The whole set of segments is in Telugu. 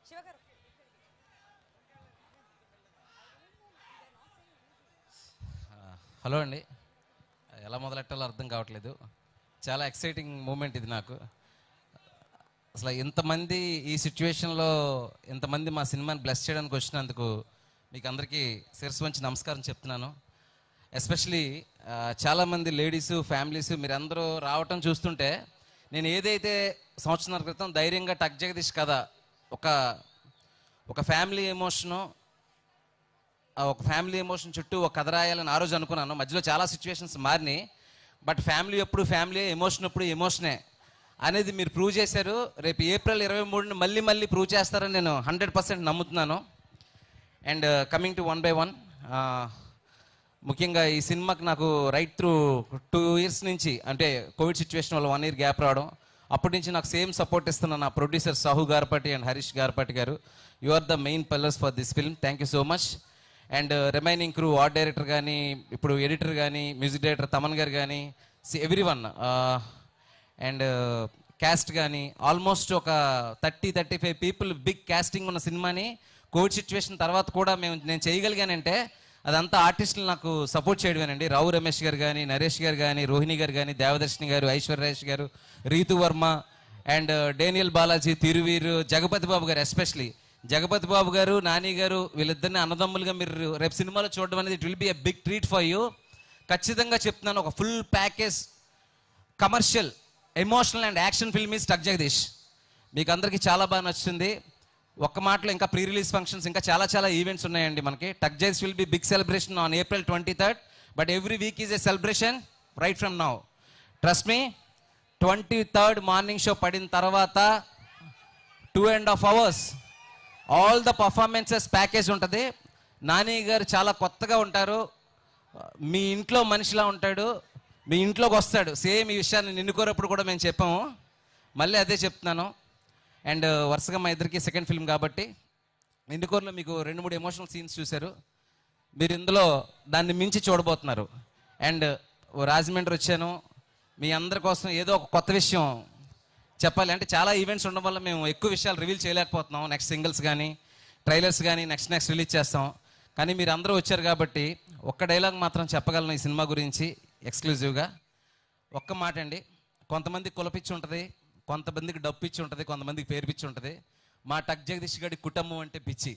హలో అండి ఎలా మొదలెట్టాలో అర్థం కావట్లేదు చాలా ఎక్సైటింగ్ మూమెంట్ ఇది నాకు అసలు ఇంతమంది ఈ సిచ్యువేషన్లో ఇంతమంది మా సినిమాని బ్లెస్ చేయడానికి వచ్చినందుకు మీకు అందరికీ శిరస్సు వంచి నమస్కారం చెప్తున్నాను ఎస్పెషలీ చాలామంది లేడీస్ ఫ్యామిలీస్ మీరందరూ రావటం చూస్తుంటే నేను ఏదైతే సంవత్సరాల క్రితం ధైర్యంగా టక్ జగదీష్ కథ ఒక ఒక ఫ్యామిలీ ఎమోషను ఆ ఒక ఫ్యామిలీ ఎమోషన్ చుట్టూ ఒక కథ రాయాలని ఆ రోజు అనుకున్నాను మధ్యలో చాలా సిచ్యువేషన్స్ మారినాయి బట్ ఫ్యామిలీ ఎప్పుడు ఫ్యామిలీ ఎమోషన్ ఎప్పుడు ఎమోషనే అనేది మీరు ప్రూవ్ చేశారు రేపు ఏప్రిల్ ఇరవై మూడుని మళ్ళీ మళ్ళీ ప్రూవ్ చేస్తారని నేను హండ్రెడ్ పర్సెంట్ నమ్ముతున్నాను and coming to one by one ముఖ్యంగా ఈ సినిమాకి నాకు రైట్ త్రూ టూ ఇయర్స్ నుంచి అంటే కోవిడ్ సిచ్యువేషన్ వల్ల వన్ ఇయర్ గ్యాప్ రావడం అప్పటి నుంచి నాకు సేమ్ సపోర్ట్ ఇస్తున్న నా producer Sahu Garapati and Harish Garapati garu you are the main pillars for this film thank you so much and remaining crew art director కానీ ఇప్పుడు ఎడిటర్ కానీ మ్యూజిక్ డైరెక్టర్ తమన్ గారు కానీ ఎవ్రీ వన్ అండ్ క్యాస్ట్ కానీ ఆల్మోస్ట్ ఒక thirty thirty five people big casting ఉన్న సినిమాని కోవిడ్ సిచ్యువేషన్ తర్వాత కూడా మేము నేను చేయగలిగానంటే అదంతా ఆర్టిస్టులు నాకు సపోర్ట్ చేయడమేనండి రావు రమేష్ గారు కానీ నరేష్ గారు కానీ రోహిణి గారు కానీ Devadarshini garu Aishwarya Rajesh garu Ritu Varma and Daniel Balaji Thiruveer Jagapathi Babu garu especially Jagapathi Babu గారు నాని గారు వీళ్ళిద్దరిని అన్నదమ్ములుగా మీరు రేపు సినిమాలో చూడడం అనేది it will be a big treat for you ఖచ్చితంగా చెప్తున్నాను ఒక full package commercial emotional and action film is Tuck Jagadish మీకు అందరికీ చాలా బాగా నచ్చుతుంది ఒక్క మాటలో ఇంకా ప్రీ రిలీజ్ ఫంక్షన్స్ ఇంకా చాలా చాలా ఈవెంట్స్ ఉన్నాయండి మనకి Tuck Jagadish will be big celebration on April twenty third but every week is a celebration right from now trust me twenty third morning show పడిన తర్వాత two and half hours all the performances package ఉంటుంది నాని గారు చాలా కొత్తగా ఉంటారు మీ ఇంట్లో మనిషిలా ఉంటాడు మీ ఇంట్లోకి వస్తాడు సేమ్ ఈ విషయాన్ని నిన్నుకోరప్పుడు కూడా మేము చెప్పాము మళ్ళీ అదే చెప్తున్నాను అండ్ వరుసగా మా ఇద్దరికి సెకండ్ ఫిల్మ్ కాబట్టి నిండుకోరలో మీకు రెండు మూడు ఎమోషనల్ సీన్స్ చూశారు మీరు ఇందులో దాన్ని మించి చూడబోతున్నారు అండ్ రాజమండ్రి వచ్చాను మీ అందరి కోసం ఏదో ఒక కొత్త విషయం చెప్పాలి అంటే చాలా ఈవెంట్స్ ఉండడం వల్ల మేము ఎక్కువ విషయాలు రివీల్ చేయలేకపోతున్నాం నెక్స్ట్ సింగిల్స్ కానీ ట్రైలర్స్ కానీ నెక్స్ట్ నెక్స్ట్ రిలీజ్ చేస్తాం కానీ మీరు అందరూ వచ్చారు కాబట్టి ఒక్క డైలాగ్ మాత్రం చెప్పగలను ఈ సినిమా గురించి ఎక్స్క్లూజివ్గా ఒక్క మాట అండి కొంతమంది కులపిచ్చి ఉంటుంది కొంతమందికి డబ్బు పిచ్చి ఉంటుంది కొంతమందికి పేరు పిచ్చి ఉంటుంది మా టక్ జగదీష్ గడి కుటుంబం అంటే పిచ్చి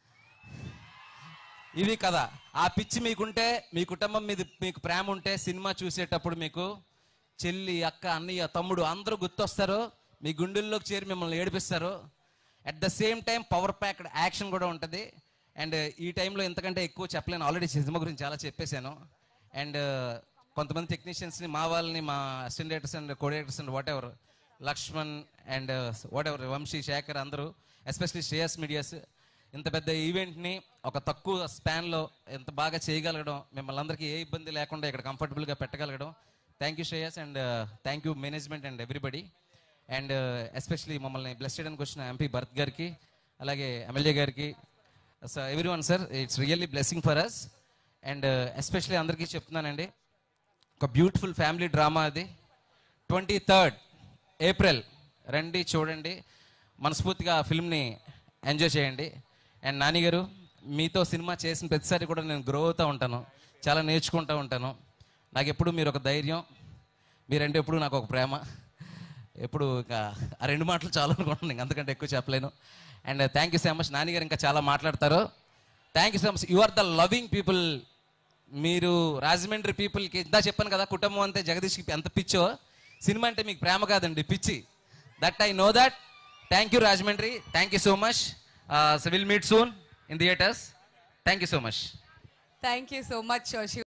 ఇది కదా ఆ పిచ్చి మీకుంటే మీ కుటుంబం మీద మీకు ప్రేమ ఉంటే సినిమా చూసేటప్పుడు మీకు చెల్లి అక్క అన్నయ్య తమ్ముడు అందరూ గుర్తొస్తారు మీ గుండెల్లోకి చేరి మిమ్మల్ని ఏడిపిస్తారు at the same time power packed action కూడా ఉంటుంది అండ్ ఈ టైంలో ఎంతకంటే ఎక్కువ చెప్పలేను ఆల్రెడీ సినిమా గురించి చాలా చెప్పేశాను అండ్ కొంతమంది టెక్నీషియన్స్ని మా వాళ్ళని మా assistant directors and codirectors and whatever Lakshman and whatever Vamsi Shekhar అందరూ ఎస్పెషలీ శ్రేయస్ మీడియాస్ ఇంత పెద్ద ఈవెంట్ని ఒక తక్కువ స్పాన్లో ఎంత బాగా చేయగలగడం మిమ్మల్ని అందరికీ ఏ ఇబ్బంది లేకుండా ఇక్కడ కంఫర్టబుల్గా పెట్టగలగడం thank you Shreyas and thank you management and everybody and especially మమ్మల్ని బ్లెస్ చేయడానికి వచ్చిన ఎంపీ భరత్ గారికి అలాగే ఎమ్మెల్యే గారికి so every one sir it's really blessing for us and especially అందరికీ చెప్తున్నానండి ఒక బ్యూటిఫుల్ ఫ్యామిలీ డ్రామా అది ట్వంటీ థర్డ్ ఏప్రిల్ రండి చూడండి మనస్ఫూర్తిగా ఆ ఫిల్మ్ని ఎంజాయ్ చేయండి అండ్ నాని గారు మీతో సినిమా చేసిన ప్రతిసారి కూడా నేను గ్రో అవుతూ ఉంటాను చాలా నేర్చుకుంటూ ఉంటాను నాకు ఎప్పుడు మీరు ఒక ధైర్యం మీరంటే ఎప్పుడు నాకు ఒక ప్రేమ ఎప్పుడు ఇంకా ఆ రెండు మాటలు చాలా అనుకుంటున్నాను ఇంక అంతకంటే ఎక్కువ చెప్పలేను and thank you so much Nani garu ఇంకా చాలా మాట్లాడతారు thank you so much you are the loving people మీరు రాజమండ్రి పీపుల్కి ఇందా చెప్పాను కదా కుటుంబం అంతే జగదీష్కి ఎంత పిచ్చో సినిమా అంటే మీకు ప్రేమ కాదండి పిచ్చి that I know that thank you Rajahmundry thank you so much will meet soon in theatres thank you so much thank you so much Shiva